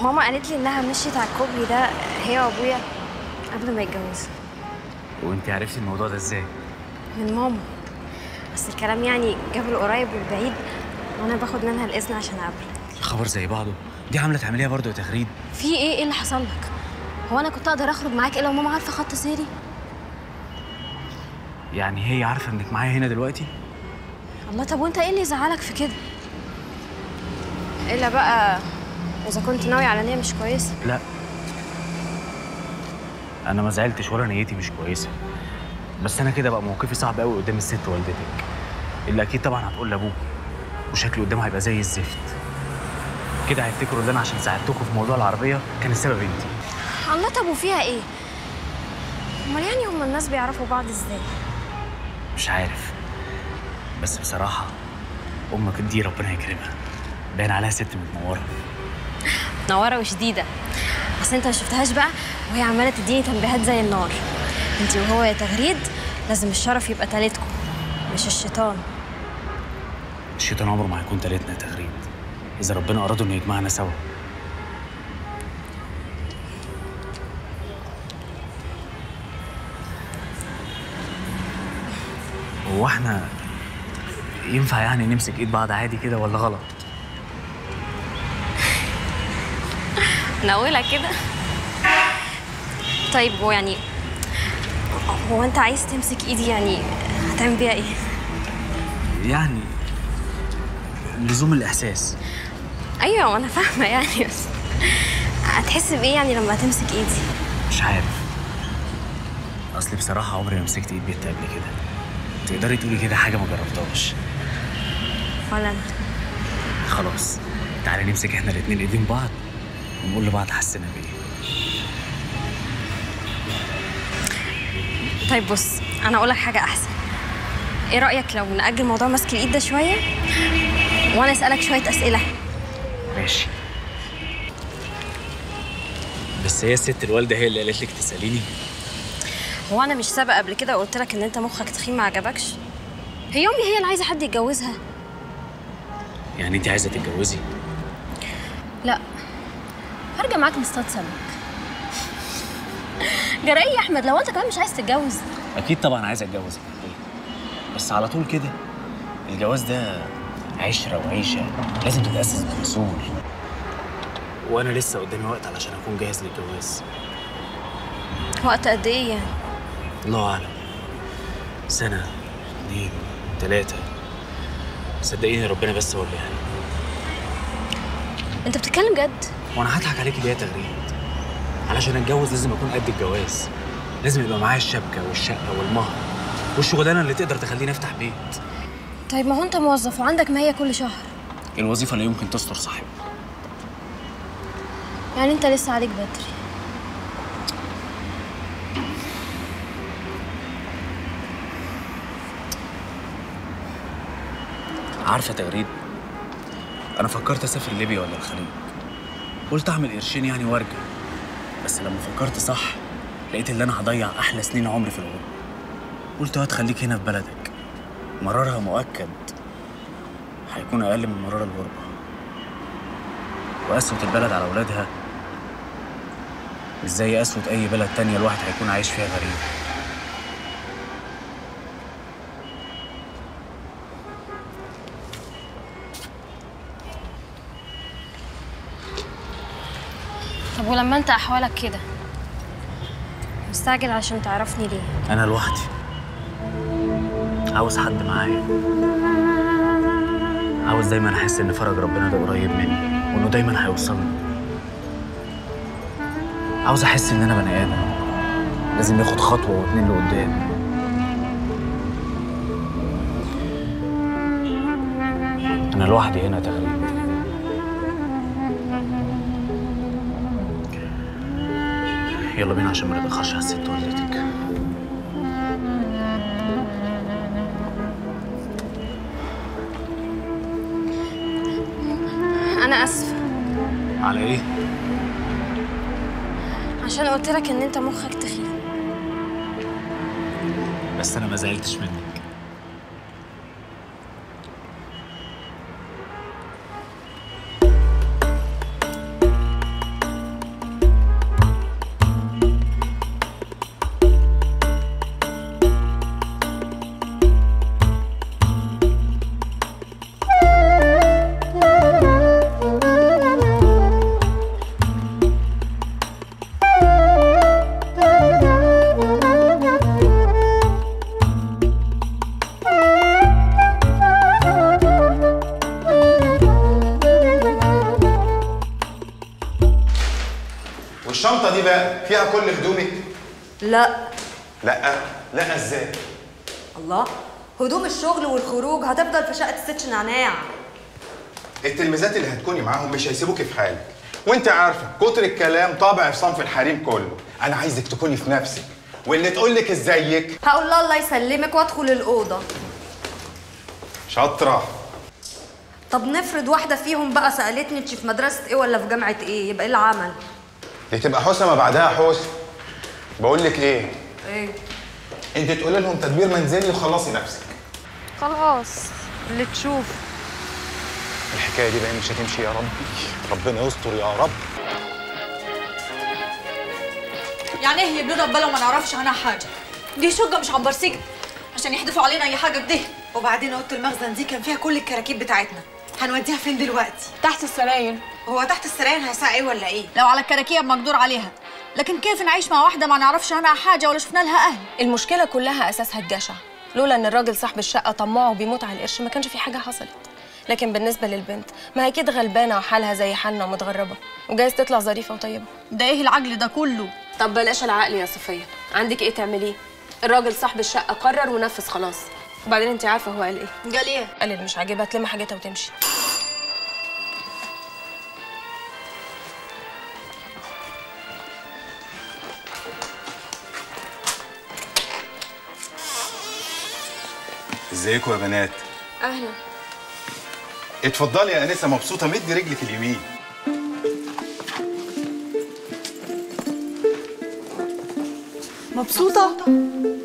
ماما قالت لي انها مشيت على الكوبري ده هي وابويا قبل ما يتجوزوا وانت عرفتي الموضوع ده ازاي من ماما بس الكلام يعني جاب القريب والبعيد وانا باخد منها الاذن عشان اقابله خبر زي بعضه دي عامله تعمليها برضه يا تغريد في ايه ايه اللي حصل لك هو انا كنت اقدر اخرج معاك الا وماما عارفه خط سيري يعني هي عارفه انك معايا هنا دلوقتي الله طب وانت ايه اللي يزعلك في كده الا بقى اذا كنت ناوي على نيه مش كويسه لا انا ما زعلتش ولا نيتي مش كويسه بس انا كده بقى موقفي صعب قوي قدام الست والدتك اللي اكيد طبعا هتقول لابوك وشكلي قدامه هيبقى زي الزفت كده هيفتكروا ان انا عشان ساعدتكم في موضوع العربيه كان السبب انت الله طب وفيها ايه امال يعني هما الناس بيعرفوا بعض ازاي مش عارف بس بصراحه امك دي ربنا يكرمها باين عليها ست متنوره منوره وشديده بس انت ما شفتهاش بقى وهي عماله تديني تنبيهات زي النار انت وهو يا تغريد لازم الشرف يبقى تالتكم مش الشيطان الشيطان عمره ما هيكون تالتنا يا تغريد اذا ربنا اراد انه يجمعنا سوا هو احنا ينفع يعني نمسك ايد بعض عادي كده ولا غلط نقولها كده طيب هو يعني هو انت عايز تمسك ايدي يعني هتعمل بيها ايه يعني لزوم الاحساس ايوه وانا فاهمه يعني بس هتحس بايه يعني لما هتمسك ايدي مش عارف اصل بصراحه عمري ما مسكت ايد بنت قبل كده تقدري تقولي كده حاجه ما جربتهاش ولا انا خلاص تعالي نمسك احنا الاتنين ايدين بعض ونقول لبعض حسنا بايه طيب بص انا اقول لك حاجه احسن ايه رايك لو ناجل موضوع مسك الايد ده شويه وانا اسالك شويه اسئله ماشي بس هي الست الوالده هي اللي قالت لك تساليني هو انا مش سابقه قبل كده وقلت لك ان انت مخك تخين ما عجبكش هي امي هي اللي عايزه حد يتجوزها يعني انت عايزه تتجوزي لا هرجع معاك نصطاد سمك جرى ايه يا احمد لو انت كمان مش عايز تتجوز اكيد طبعا عايز اتجوز بس على طول كده الجواز ده عشره وعيشه لازم تتاسس باصول وانا لسه قدامي وقت علشان اكون جاهز للجواز وقت قد ايه يعني الله اعلم سنه اتنين تلاته صدقيني ربنا بس هو اللي يعني انت بتتكلم جد وانا هضحك عليكي ليه يا تغريد علشان اتجوز لازم اكون قد الجواز لازم يبقى معايا الشبكه والشقه والمهر والشغلانه اللي تقدر تخليني افتح بيت طيب ما هو انت موظف وعندك مية كل شهر الوظيفه اللي يمكن تستر صاحبها يعني انت لسه عليك بدري عارفه تغريد انا فكرت اسافر ليبيا ولا الخليج قلت اعمل قرشين يعني وارجع بس لما فكرت صح لقيت ان انا هضيع احلى سنين عمري في الغربه قلت هات خليك هنا في بلدك مرارها مؤكد هيكون اقل من مرار الغربه وقسوة البلد على اولادها مش زي قسوة اي بلد تانية الواحد هيكون عايش فيها غريب طب ولما انت احوالك كده مستعجل عشان تعرفني ليه انا لوحدي عاوز حد معايا عاوز دايما احس ان فرج ربنا ده قريب مني وانه دايما هيوصلني عاوز احس ان انا بني ادم لازم ياخد خطوه واتنين لقدام انا لوحدي هنا تغريب يلا بينا عشان ما نتاخرش على الست والدتك انا اسفه على ايه عشان قلت لك ان انت مخك تخين بس انا ما زعلتش منك بقى فيها كل هدومك لا لا لا ازاي الله هدوم الشغل والخروج هتفضل في شقه الست نعناع التلميذات اللي هتكوني معاهم مش هيسيبوكي في حالك وانت عارفه كتر الكلام طابع في صنف الحريم كله انا عايزك تكوني في نفسك واللي تقول لك ازيك هقول لها الله يسلمك وادخل الاوضه شاطره طب نفرض واحده فيهم بقى سالتني انت في مدرسه ايه ولا في جامعه ايه يبقى ايه العمل دي تبقى حسنى ما بعدها حسن بقول لك ايه ايه انت تقولي لهم تدبير منزلي وخلصي نفسك خلاص اللي تشوف الحكايه دي بقى مش هتمشي يا ربي ربنا يستر يا رب يعني ايه يبلونا ببالهم ما نعرفش عنها حاجه دي شقه مش عنبر سجن عشان يحدفوا علينا اي حاجه كده وبعدين اوضه المخزن دي كان فيها كل الكراكيب بتاعتنا هنوديها فين دلوقتي تحت السراير هو تحت السراير هيساع ايه ولا ايه لو على الكراكيب مقدور عليها لكن كيف نعيش مع واحده ما نعرفش عنها حاجه ولا شفنا لها اهل المشكله كلها اساسها الجشع لولا ان الراجل صاحب الشقه طماع وبيموت على القرش ما كانش في حاجه حصلت لكن بالنسبه للبنت ما هي اكيد غلبانه وحالها زي حالنا ومتغربه وجايز تطلع ظريفه وطيبه ده ايه العجل ده كله طب بلاش العقل يا صفيه عندك ايه تعمليه الراجل صاحب الشقه قرر ونفذ خلاص وبعدين انت عارفه هو قال ايه قال ايه قال اللي مش عاجبها تلم حاجتها وتمشي ازيكم يا بنات اهلا اتفضلي يا انسه مبسوطه مدي رجلك اليمين مبسوطه